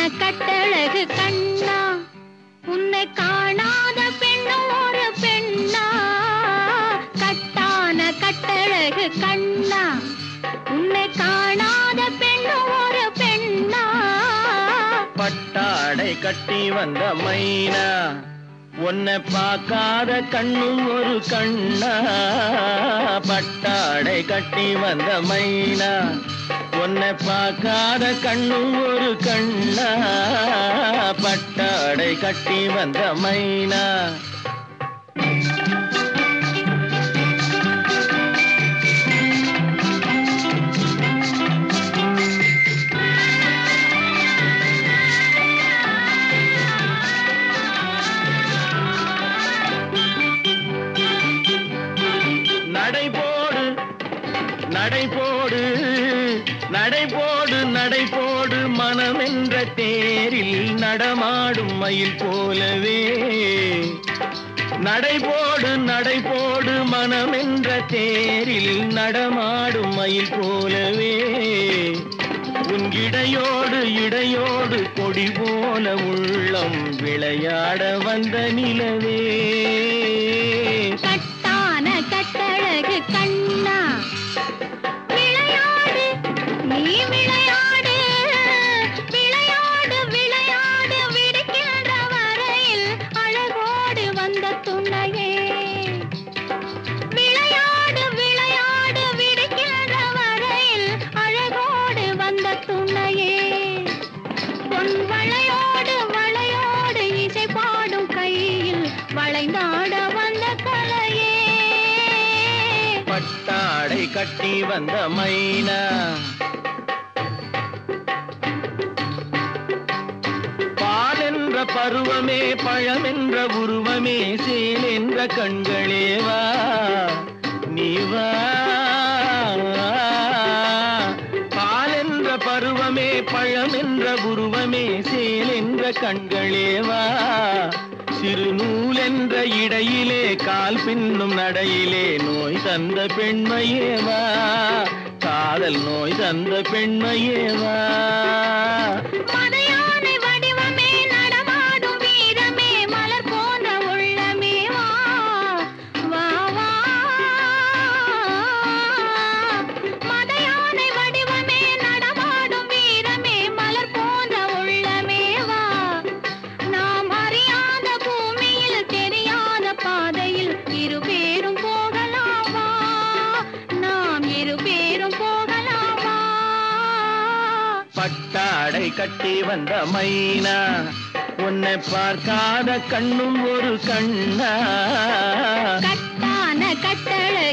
கட்டழகு கண்ணா உன்னை காணாத பெண்ணும் ஒரு பெண்ணா கட்டான கட்டழகு கண்ணா உன்னை காணாத பெண்ணும் ஒரு பெண்ணா பட்டாடை கட்டி வந்த மைனா உன்னை பார்க்காத கண்ணும் ஒரு கண்ணா பட்டாடை கட்டி வந்த மைனா உன்னை பார்க்காத கண்ணும் ஒரு கண்ணா பட்டாடை கட்டி வந்த மைனா நடைபோடு நடைபோடு நடைபோடு நடைபோடு மனமென்ற தேரில் நடமாடும் மயில் போலவே நடைபோடு நடைபோடு மனமென்ற தேரில் நடமாடும் மயில் போலவே உன் இடையோடு இடையோடு கொடி போல உள்ளம் விளையாட வந்த நிலவே கட்டான கட்டழகு கண்ணா விளையாடு நீ விளையாடு விளையாடு விளையாடு விடுக்கின்ற வரையில் அழகோடு வந்த துணையே விளையாடு விளையாடு விடுக்கின்ற வரையில் அழகோடு வந்த துணையே பொன் வளையோடு வளையோடு இசை பாடும் கையில் வளைந்தாட வந்த கலையே பட்டாடை கட்டி வந்த மைனா பால் என்ற பருவமே பழம் என்ற உருவமே சேல் என்ற கண்களே வா நீ வா பால் என்ற பருவமே பழம் என்ற உருவமே சேல் என்ற கண்களே வா சிறு நூல் என்ற இடையிலே கால் பின்னும் நடையிலே நோய் தந்த பெண்மையே வா காதல் நோய் தந்த பெண்மையே வா மதையானை வடிவமே நடமாடும் வீரமே மலர் போன்ற உள்ளமே வா வா வா மதையானை வடிவமே நடமாடும் வீரமே மலர் போன்ற உள்ளமே வா நாம் அறியாத பூமியில் தெரியாத பாதையில் இரு பேரும் போகலாமா நாம் இரு பேரும் போகலாமா பட்டாடை கட்டி வந்த மைனா உன்னை பார்க்காத கண்ணும் ஒரு கண்ணா கட்டான கட்டழகு